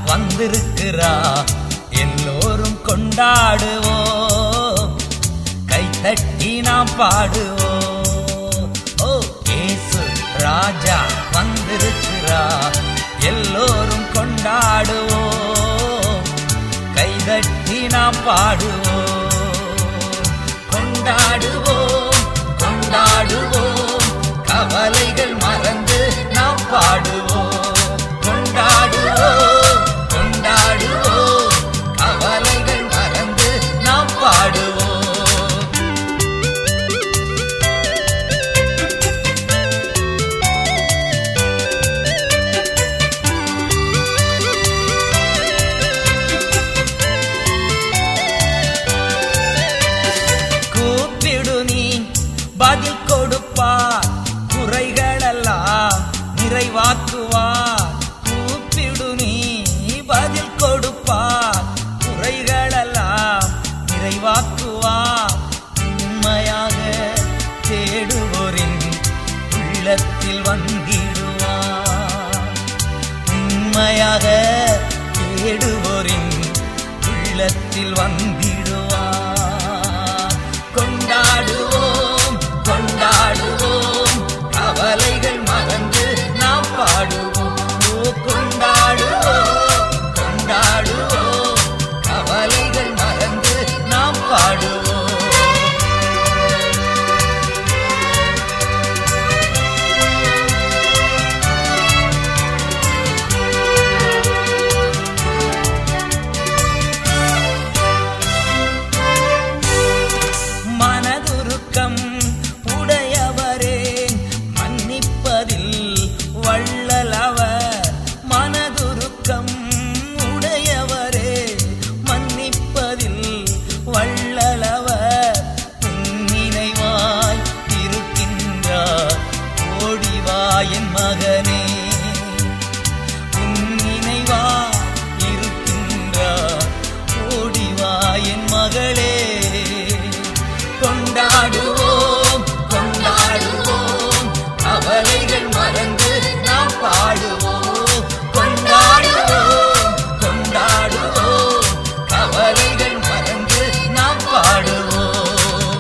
வந்திருக்கிறா எல்லோரும் கொண்டாடுவோம் கைத்தட்டி நாம் பாடுவோம் ஓ இயேசு ராஜா வந்திருக்கிறா எல்லோரும் கொண்டாடுவோம் கைதட்டி நாம் பாடுவோம் கொண்டாடுவோம் கொண்டாடுவோம் கவலைகள் மறந்து நாம் பாடுவோம் கொண்டாடுவோம் கொண்டாடுவோம் கவலைகள் மறந்து நாம் பாடுவோம் கூப்பிடு நீ பதில் கொடுப்பார் குறைகளெல்லாம் நிறைவாக்குவார் கூப்பிடு நீ பதில் கொடுப்பார் குறைகளெல்லாம் நிறைவாக்குவார் உண்மையாக தேடுவோரின் உள்ளத்தில் வந்திடுவார் உண்மையாக தேடுவோரின் உள்ளத்தில் வந்திடுவார் கொண்டாடுவோம் கொண்டாடுவோம் கவலைகள் மறந்து நாம் பாடுவோம் ஓ, கொண்டாடுவோம் கொண்டாடுவோம் கவலைகள் மறந்து நாம் பாடுவோம் மனதுருக்கம் உடையவரே மன்னிப்பதில் வள்ளலவர் மனதுருக்கம் உடையவரே மன்னிப்பதில் வள்ளலவர் உன் நினைவாய் இருக்கின்றார் ஓடிவா என் மகனே உன் நினைவாய் இருக்கின்றார் ஓடிவா என் மகளே கொண்டாடுவோம் கொண்டாடுவோம் கவலைகள் மறந்து நாம் பாடுவோம் கொண்டாடுவோம் கொண்டாடுவோம் கவலைகள் மறந்து நாம் பாடுவோம்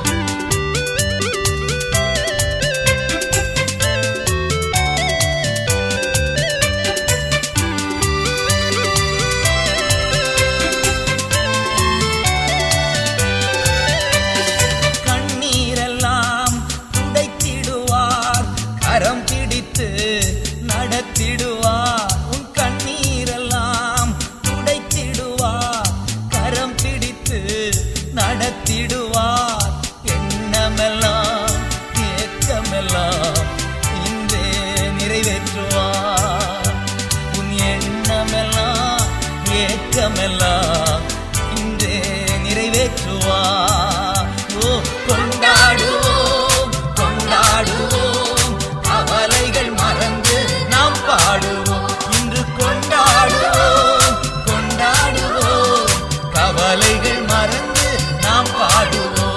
கண்ணீரெல்லாம் துடைத்திடுவார் கரம் பிடித்து நடத்திடுவார் உன் கண்ணீரெல்லாம் துடைத்திடுவார் கரம் பிடித்து நடத்திடுவார் எண்ணமெல்லாம் ஏக்கமெல்லாம் இன்றே நிறைவேற்றுவார் உன் எண்ணமெல்லாம் ஏக்கமெல்லாம் இன்றே நிறைவேற்றுவார் ஓ கொண்டாடுவோம் கொண்டாடுவோம் கவலைகள் மறந்து நாம் பாடுவோம் இன்று கொண்டாடுவோம் கொண்டாடுவோம் கவலைகள் மறந்து நாம் பாடுவோம்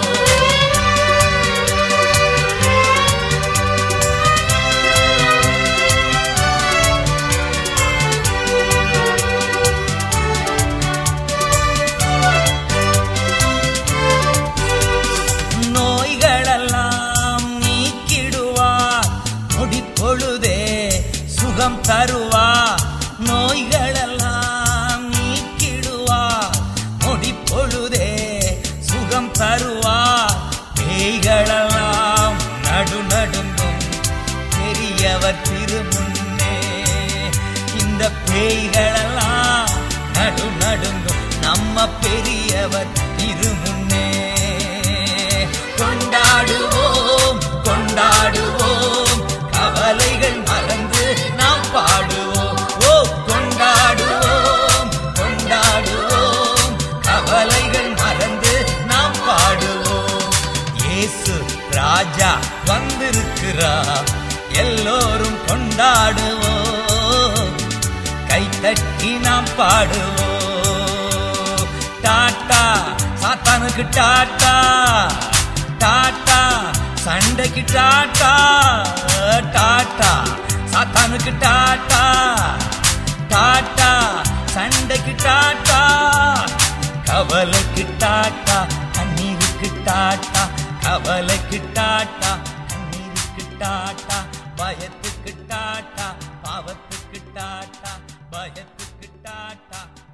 நோய்களெல்லாம் நீக்கிடுவார் நொடிப்பொழுதே சுகம் தருவார் நோய்களெல்லாம் நீக்கிடுவார் நொடிப்பொழுதே சுகம் தருவார் பேய்களெல்லாம் நடு நடுங்கும் பெரியவர் திருமுன்னே இந்த பேய்களெல்லாம் நடு நடுங்கும் நம்ம பெரியவர் திருமுன்னே கொண்டாடுவோம் கொண்டாடுவோம் கவலைகள் மறந்து நாம் பாடுவோம் ஓ கொண்டாடுவோம் கொண்டாடுவோம் கவலைகள் மறந்து நாம் பாடுவோம் இயேசு ராஜா வந்திருக்கிறார் எல்லோரும் கொண்டாடுவோம் கைத்தட்டி நாம் பாடுவோம் டாட்டா சாத்தானுக்கு டாட்டா டாட்டா சண்டைக்கு டாட்டா டாட்டா சாத்தானுக்கு டாட்டா டாட்டா சண்டை கவலைக்கு டாட்டா கண்ணீருக்கு டாட்டா கவலைக்கு டாட்டா கண்ணீருக்கு டாட்டா பயத்துக்கு டாட்டா பாவத்துக்கு டாட்டா பயத்துக்கு டாட்டா